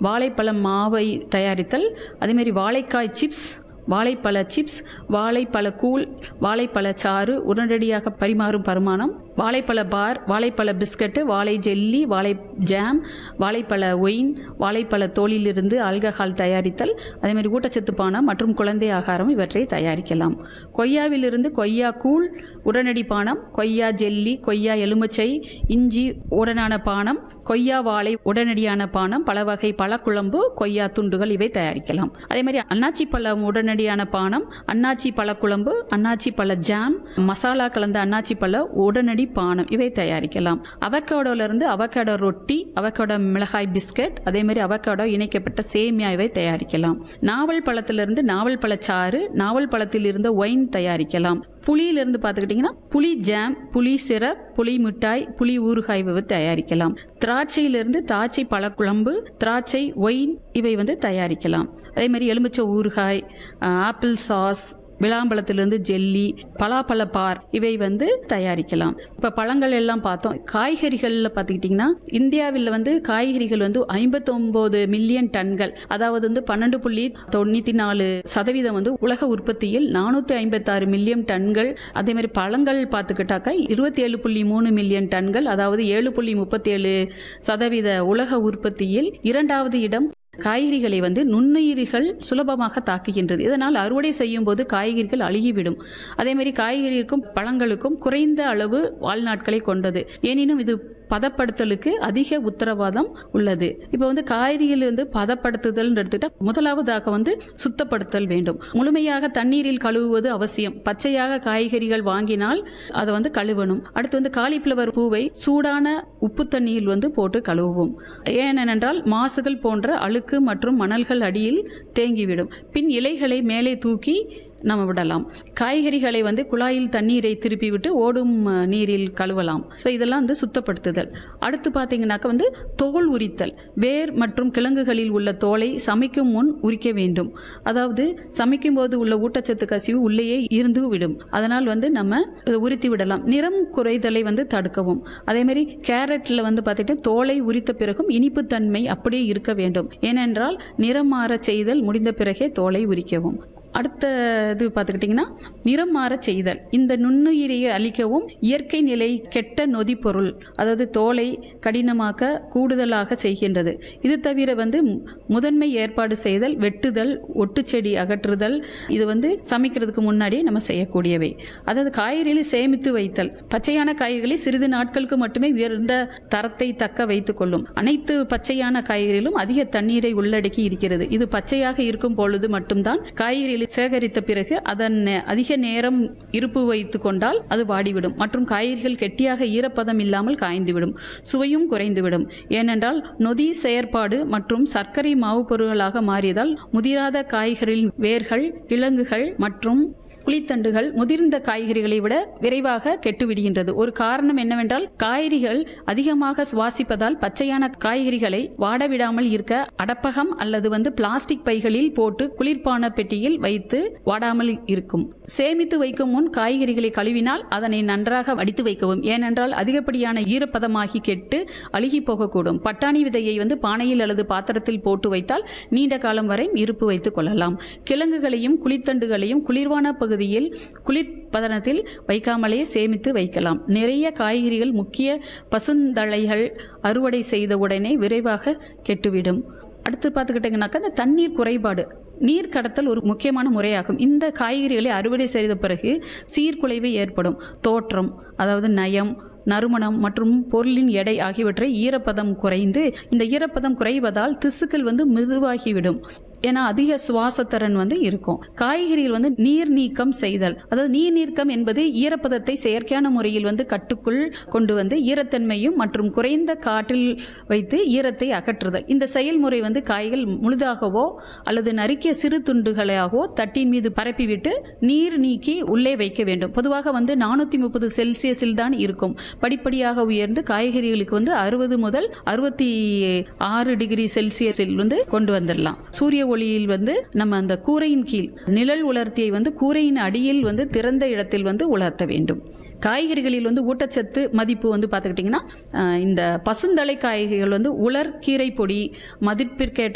வாழைப்பழம் மாவை தயாரித்தல் அதேமாரி வாழைக்காய் சிப்ஸ் வாழைப்பழ சிப்ஸ் வாழைப்பழ கூழ் வாழைப்பழ சாறு உடனடியாக பரிமாறும் பரிமாணம் வாழைப்பழ பார் வாழைப்பழ பிஸ்கட்டு வாழை ஜெல்லி வாழை ஜாம் வாழைப்பழ ஒயின் வாழைப்பழ தோலிலிருந்து ஆல்கஹால் தயாரித்தல் அதேமாதிரி ஊட்டச்சத்து பானம் மற்றும் குழந்தை ஆகாரம் இவற்றை தயாரிக்கலாம் கொய்யாவிலிருந்து கொய்யா கூழ் உடனடி பானம் கொய்யா ஜெல்லி கொய்யா எலுமிச்சை இஞ்சி உடனான பானம் கொய்யா வாழை உடனடியான பானம் பல வகை பழக்குழம்பு கொய்யா துண்டுகள் இவை தயாரிக்கலாம் அதே மாதிரி அன்னாச்சி பழம் உடனடியான பானம் அன்னாச்சி பழக்குழம்பு அன்னாச்சி பழ ஜாம் மசாலா கலந்த அன்னாச்சி பழ உடனடி பானம் இவை தயாரிக்கலாம் அவக்காடோல இருந்து அவக்காடோ ரொட்டி அவக்காடோ மிளகாய் பிஸ்கட் அதே மாதிரி அவக்காடோ இணைக்கப்பட்ட சேமியா இவை தயாரிக்கலாம் நாவல் பழத்திலிருந்து நாவல் பழச்சாறு நாவல் பழத்தில் இருந்து ஒயின் தயாரிக்கலாம் புளியிலிருந்து பார்த்துக்கிட்டிங்கன்னா புளி ஜாம் புளி சிரப் புளி மிட்டாய் புளி ஊறுகாய் இவை தயாரிக்கலாம் திராட்சையிலிருந்து திராட்சை பழக்குழம்பு திராட்சை ஒயின் இவை வந்து தயாரிக்கலாம் அதே மாதிரி எலுமிச்சை ஊறுகாய் ஆஹ், ஆப்பிள் சாஸ் விளாம்பழத்திலிருந்து ஜெல்லி பலாப்பழ பார் இவை வந்து தயாரிக்கலாம் இப்போ பழங்கள் எல்லாம் பார்த்தோம் காய்கறிகளில் பார்த்துக்கிட்டிங்கன்னா இந்தியாவில் வந்து காய்கறிகள் வந்து ஐம்பத்தொம்போது மில்லியன் டன்கள் அதாவது வந்து பன்னெண்டு புள்ளி தொண்ணூற்றி நாலு சதவீதம் வந்து உலக உற்பத்தியில் நானூற்றி ஐம்பத்தாறு மில்லியன் டன்கள் அதே மாதிரி பழங்கள் பார்த்துக்கிட்டாக்கா இருபத்தி ஏழு புள்ளி மூணு மில்லியன் டன்கள் அதாவது ஏழு புள்ளி முப்பத்தேழு சதவீத உலக உற்பத்தியில் இரண்டாவது இடம் காய்கறிகளை வந்து நுண்ணுயிரிகள் சுலபமாக தாக்குகின்றது இதனால் அறுவடை செய்யும் போது காய்கறிகள் அழுகிவிடும் அதே மாதிரி காய்கறிக்கும் பழங்களுக்கும் குறைந்த அளவு வாழ்நாட்களை கொண்டது எனினும் இது பதப்படுத்தலுக்கு அதிக உத்தரவாதம் உள்ளது இப்போ வந்து காய்கறிகள் வந்து பதப்படுத்துதல் எடுத்துக்கிட்டா முதலாவதாக வந்து சுத்தப்படுத்தல் வேண்டும் முழுமையாக தண்ணீரில் கழுவுவது அவசியம் பச்சையாக காய்கறிகள் வாங்கினால் அதை வந்து கழுவணும் அடுத்து வந்து காலிஃப்ளவர் பூவை சூடான உப்பு தண்ணியில் வந்து போட்டு கழுவுவோம் ஏனென்றால் மாசுகள் போன்ற அழுக்கு மற்றும் மணல்கள் அடியில் தேங்கிவிடும் பின் இலைகளை மேலே தூக்கி நம்ம விடலாம் காய்கறிகளை வந்து குழாயில் தண்ணீரை திருப்பி விட்டு ஓடும் அஹ், நீரில் கழுவலாம் ஸோ இதெல்லாம் வந்து சுத்தப்படுத்துதல் அடுத்து பார்த்தீங்கன்னாக்கா வந்து தோல் உரித்தல் வேர் மற்றும் கிழங்குகளில் உள்ள தோலை சமைக்கும் முன் உரிக்க வேண்டும் அதாவது சமைக்கும் போது உள்ள ஊட்டச்சத்து கசிவு உள்ளேயே இருந்து விடும் அதனால் வந்து நம்ம இதை உரித்து விடலாம் நிறம் குறைதலை வந்து தடுக்கவும் அதே மாதிரி கேரட்டில் வந்து பார்த்துட்டு தோலை உரித்த பிறகும் இனிப்புத்தன்மை அப்படியே இருக்க வேண்டும் ஏனென்றால் நிறம் மாறச் செய்தல் முடிந்த பிறகே தோலை உரிக்கவும் அடுத்த இது பார்த்துக்கிட்டிங்கன்னா நிறம் மாறச் செய்தல் இந்த நுண்ணுயிரை அழிக்கவும் இயற்கை நிலை கெட்ட நொதிப்பொருள் அதாவது தோலை கடினமாக்க கூடுதலாக செய்கின்றது இது தவிர வந்து மு- முதன்மை ஏற்பாடு செய்தல் வெட்டுதல் ஒட்டுச்செடி அகற்றுதல் இது வந்து சமைக்கிறதுக்கு முன்னாடி நம்ம செய்யக்கூடியவை அதாவது காய்கறிகளை சேமித்து வைத்தல் பச்சையான காய்கறிகளை சிறிது நாட்களுக்கு மட்டுமே உயர்ந்த தரத்தை தக்க வைத்துக் கொள்ளும் அனைத்து பச்சையான காய்கறிகளும் அதிக தண்ணீரை உள்ளடக்கி இருக்கிறது இது பச்சையாக இருக்கும் பொழுது மட்டும்தான் காய்கறிகளை சேகரித்த பிறகு அதன் நே- அதிக நேரம் இருப்பு வைத்து கொண்டால் அது வாடிவிடும் மற்றும் காய்கறிகள் கெட்டியாக ஈரப்பதம் இல்லாமல் காய்ந்துவிடும் சுவையும் குறைந்துவிடும் ஏனென்றால் நொதி செயற்பாடு மற்றும் சர்க்கரை மாவு பொருள்களாக மாறியதால் முதிராத காய்கறிகளின் வேர்கள் கிழங்குகள் மற்றும் புளித்தண்டுகள் முதிர்ந்த காய்கறிகளை விட விரைவாக கெட்டுவிடுகின்றது ஒரு காரணம் என்னவென்றால் காய்கறிகள் அதிகமாக சுவாசிப்பதால் பச்சையான காய்கறிகளை வாடவிடாமல் இருக்க அடப்பகம் அல்லது வந்து பிளாஸ்டிக் பைகளில் போட்டு குளிர்பான பெட்டியில் வைத்து வாடாமல் இருக்கும் சேமித்து வைக்கும் முன் காய்கறிகளை கழுவினால் அதனை நன்றாக வடித்து வைக்கவும் ஏனென்றால் அதிகப்படியான ஈரப்பதமாகி கெட்டு அழுகி போகக்கூடும் பட்டாணி விதையை வந்து பானையில் அல்லது பாத்திரத்தில் போட்டு வைத்தால் நீண்ட காலம் வரை இருப்பு வைத்துக் கொள்ளலாம் கிழங்குகளையும் குளித்தண்டுகளையும் குளிர்வான பகுதியில் குளிர்பதனத்தில் வைக்காமலே சேமித்து வைக்கலாம் நிறைய காய்கறிகள் முக்கிய பசுந்தழைகள் அறுவடை செய்த உடனே விரைவாக கெட்டுவிடும் அடுத்து பார்த்துக்கிட்டிங்கனாக்கா இந்த தண்ணீர் குறைபாடு நீர் கடத்தல் ஒரு முக்கியமான முறையாகும் இந்த காய்கறிகளை அறுவடை செய்த பிறகு சீர்குலைவு ஏற்படும் தோற்றம் அதாவது நயம் நறுமணம் மற்றும் பொருளின் எடை ஆகியவற்றை ஈரப்பதம் குறைந்து இந்த ஈரப்பதம் குறைவதால் திசுக்கள் வந்து மிதுவாகிவிடும் ஏன்னா அதிக சுவாசத்திறன் வந்து இருக்கும் காய்கறிகள் வந்து நீர் நீக்கம் செய்தல் அதாவது நீர் நீக்கம் என்பது ஈரப்பதத்தை செயற்கையான முறையில் வந்து கட்டுக்குள் கொண்டு வந்து ஈரத்தன்மையும் மற்றும் குறைந்த காற்றில் வைத்து ஈரத்தை அகற்றுதல் இந்த செயல்முறை வந்து காய்கள் முழுதாகவோ அல்லது நறுக்கிய சிறு துண்டுகளாகவோ தட்டின் மீது பரப்பிவிட்டு நீர் நீக்கி உள்ளே வைக்க வேண்டும் பொதுவாக வந்து நானூற்றி முப்பது செல்சியஸில் தான் இருக்கும் படிப்படியாக உயர்ந்து காய்கறிகளுக்கு வந்து அறுபது முதல் அறுபத்தி ஆறு டிகிரி செல்சியஸில் வந்து கொண்டு வந்துடலாம் சூரிய ஒளியில் வந்து நம்ம அந்த கூரையின் கீழ் நிழல் உலர்த்தியை வந்து கூரையின் அடியில் வந்து திறந்த இடத்தில் வந்து உலர்த்த வேண்டும் காய்கறிகளில் வந்து ஊட்டச்சத்து மதிப்பு வந்து பார்த்துக்கிட்டிங்கன்னா அஹ், இந்த பசுந்தலை காய்கறிகள் வந்து உலர் கீரை பொடி மதிப்பிற்கேற்ற